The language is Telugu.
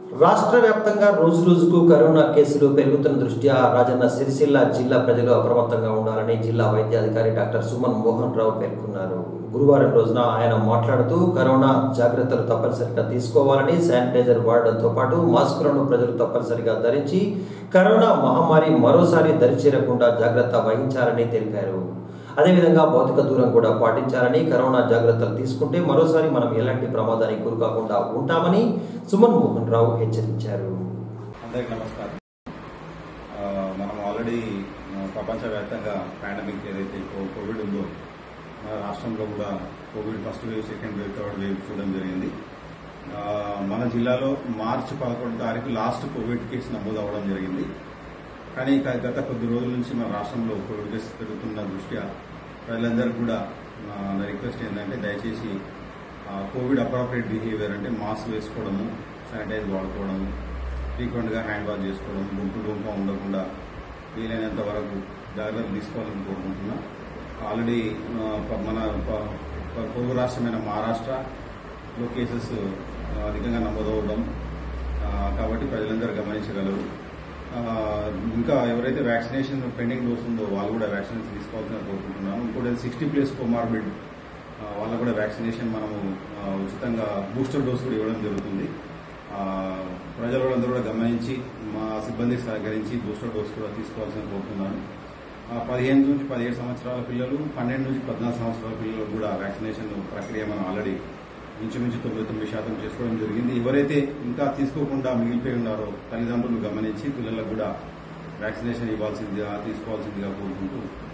రాష్ట్ర వ్యాప్తంగా రోజు రోజుకు కరోనా కేసులు పెరుగుతున్న దృష్ట్యా రాజన్న సిరిసిల్ల జిల్లా ప్రజలు అప్రమత్తంగా ఉండాలని జిల్లా వైద్యాధికారి డాక్టర్ సుమన్ మోహన్ రావు పేర్కొన్నారు గురువారం రోజున ఆయన మాట్లాడుతూ కరోనా జాగ్రత్తలు తప్పనిసరిగా తీసుకోవాలని శానిటైజర్ వాడడంతో పాటు మాస్కులను ప్రజలు తప్పనిసరిగా ధరించి కరోనా మహమ్మారి మరోసారి దరిచేరకుండా జాగ్రత్త వహించాలని తెలిపారు అదేవిధంగా భౌతిక దూరం కూడా పాటించాలని కరోనా జాగ్రత్తలు తీసుకుంటే మరోసారి మనం ఎలాంటి ప్రమాదానికి గురికాకుండా ఉంటామని సుమన్ మోహన్ రావు హెచ్చరించారు అందరికీ నమస్కారం ఆ, మనం ఆల్రెడీ ఆ, ప్రపంచవ్యాప్తంగా పాండమిక్ ఏదైతే కో- కోవిడ్ ఉందో మన రాష్ట్రంలో కూడా covid first wave second wave third wave చూడడం జరిగింది ఆ, మన జిల్లాలో మార్చి పదకొండు తారీఖు లాస్ట్ కోవిడ్ కేసు నమోదు అవ్వడం జరిగింది కానీ ఇక గత కొద్ది రోజుల నుంచి మన రాష్ట్రంలో కోవిడ్ కేసు పెరుగుతున్న దృష్ట్యా ప్రజలందరికీ కూడా నా నా రిక్వెస్ట్ ఏంటంటే దయచేసి ఆ, కోవిడ్ అప్రాప్రియేట్ బిహేవియర్ అంటే మాస్క్ వేసుకోవడము శానిటైజ్ వాడుకోవడము ఫ్రీక్వెంట్గా హ్యాండ్ వాష్ చేసుకోవడం గుంపు గుంప ఉండకుండా వీలైనంత వరకు జాగ్రత్తలు తీసుకోవాలని కోరుకుంటున్నా ఆల్రెడీ ఆ, ప- మన ప- ప- పొరుగు రాష్ట్రమైన మహారాష్ట్రలో కేసెస్ ఆ, అధికంగా నమోదవడం ఆ, కాబట్టి ప్రజలందరూ గమనించగలరు ఆ, ఇంకా ఎవరైతే వ్యాక్సినేషన్ పెండింగ్ డోస్ ఉందో వాళ్ళు కూడా వ్యాక్సినేషన్ తీసుకోవాల్సిన కోరుకుంటున్నాను ఇంకోటి సిక్స్టీ ప్లస్ కోమార్బిడ్ వాళ్ళకు కూడా వ్యాక్సినేషన్ మనము ఆ, ఉచితంగా బూస్టర్ డోస్ కూడా ఇవ్వడం జరుగుతుంది ఆ, ప్రజలందరూ కూడా గమనించి మా సిబ్బందికి సహకరించి బూస్టర్ డోస్ కూడా తీసుకోవాల్సిన కోరుతున్నాను ఆ, పదిహేను నుంచి పదిహేడు సంవత్సరాల పిల్లలు పన్నెండు నుంచి పద్నాలుగు సంవత్సరాల పిల్లలు కూడా వ్యాక్సినేషన్ ప్రక్రియ మనం ఆల్రెడీ ఇంచుమించు తొంభై తొమ్మిది శాతం చేసుకోవడం జరిగింది ఎవరైతే ఇంకా తీసుకోకుండా మిగిలిపోయి ఉన్నారో తల్లిదండ్రులు గమనించి పిల్లలకు కూడా వ్యాక్సినేషన్ ఇవ్వాల్సిందిగా తీసుకోవాల్సిందిగా కోరుకుంటూ